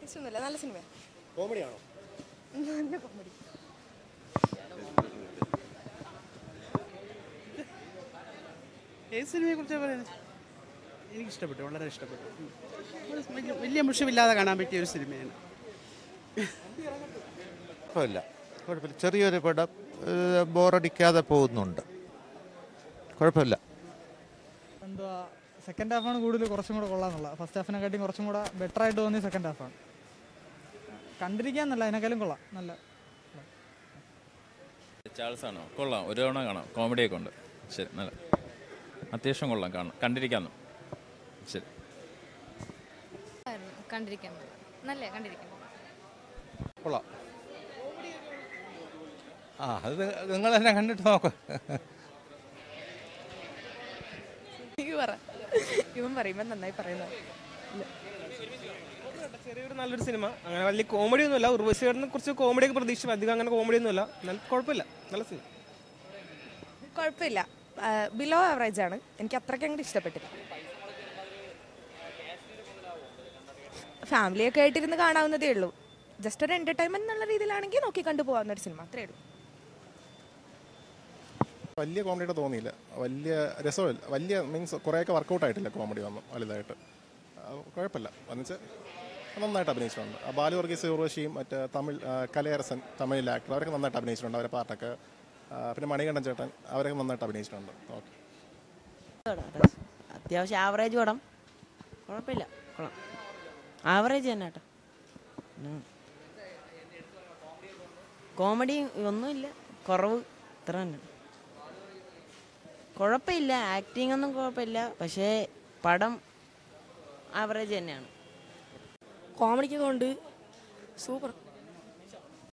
പ്രത്യേകിച്ചൊന്നുമില്ല നല്ല സിനിമ കോമഡിയാണോ നല്ല കോമഡി ഏത് സിനിമയെ കുറിച്ചാണ് പറയുന്നത് എനിക്ക് ഇഷ്ടപ്പെട്ടു വളരെ ഇഷ്ടപ്പെട്ടു ഉം. ഒരു വലിയ വലിയ മുഷിവില്ലാതെ കാണാൻ പറ്റിയ ഒരു സിനിമയാണ് കുഴപ്പമില്ല കുഴപ്പമില്ല ചെറിയൊരു പടം ഏഹ്, ബോറടിക്കാതെ പോകുന്നുണ്ട് കുഴപ്പമില്ല എന്തുവാ സെക്കൻഡ് ഹാഫാണ് കൂടുതൽ കുറച്ചും കൂടെ കൊള്ളാന്നുള്ള ഫസ്റ്റ് ഹാഫിനെക്കാട്ടിയും കുറച്ചും കൂടെ ബെറ്റർ ആയിട്ട് തോന്നി സെക്കൻഡ് ഹാഫാണ് കണ്ടിരിക്കാൻ നല്ല അതിനേക്കാളും കൊള്ളാം നല്ല ചാൾസ് ആണോ കൊള്ളാം ഒരു തവണ കാണാം കോമഡിയൊക്കെ ഉണ്ട് ശരി നല്ല അത്യാവശ്യം കൊള്ളാം കാണാം കണ്ടിരിക്കാന്ന് ശരി കണ്ടിരിക്കാൻ നല്ല കണ്ടിരിക്കാൻ കൊള്ളാം ആ അത് നിങ്ങൾ തന്നെ കണ്ടിട്ട് നോക്ക് എനിക്ക് പറ ഇവൻ പറയുമ്പോൾ നന്നായി പറയുന്നത് ചെറിയൊരു നല്ലൊരു സിനിമ അങ്ങനെ വലിയ കോമഡി ഒന്നുമില്ല ഉർവശിയുടെ കുറച്ച് കോമഡിയൊക്കെ പ്രതീക്ഷിച്ചു അധികം അങ്ങനെ കോമഡി ഒന്നുമില്ല എന്നാൽ കുഴപ്പമില്ല നല്ല സിനിമ കുഴപ്പമില്ല ബിലോ ആവറേജ് ആണ് എനിക്ക് അത്രയ്ക്ക് അങ്ങോട്ട് ഇഷ്ടപ്പെട്ടില്ല ഫാമിലിയൊക്കെ ആയിട്ടിരുന്ന് കാണാവുന്നതേ ഉള്ളൂ ജസ്റ്റ് ഒരു എന്റർടൈൻമെന്റ് എന്നുള്ള രീതിയിലാണെങ്കിൽ നോക്കി കണ്ടു പോകാവുന്ന ഒരു സിനിമ അത്രേ ഉള്ളൂ വലിയ കോമഡിയുടെ തോന്നിയില്ല വലിയ രസമില്ല വലിയ മീൻസ് കുറേയൊക്കെ വർക്കൗട്ട് ആയിട്ടില്ല കോമഡി വന്നു വലുതായിട്ട് ആ, കുഴപ്പമില്ല എന്നുവെച്ചാൽ നന്നായിട്ട് അഭിനയിച്ചിട്ടുണ്ട് ആ ബാലു വർഗീസ് ഉർവശിയും മറ്റേ തമിഴ് ആ, കലയരസൻ തമിഴിലെ ആക്ടർ അവരൊക്കെ നന്നായിട്ട് അഭിനയിച്ചിട്ടുണ്ട് അവരുടെ പാട്ടൊക്കെ ആ, പിന്നെ മണികണ്ഠൻ ചേട്ടൻ അവരൊക്കെ നന്നായിട്ട് അഭിനയിച്ചിട്ടുണ്ട് ഓക്കെ അത്യാവശ്യം ആവറേജ് പടം കുഴപ്പമില്ല കൊള്ളാം ആവറേജ് തന്നെ കേട്ടോ കോമഡി ഒന്നുമില്ല കുറവ് ഇത്ര തന്നെ കുഴപ്പമില്ല ആക്ടിങ് ഒന്നും കുഴപ്പമില്ല പക്ഷേ പടം ആവറേജ് തന്നെയാണ് കോമഡിക്ക് കൊണ്ട് സൂപ്പർ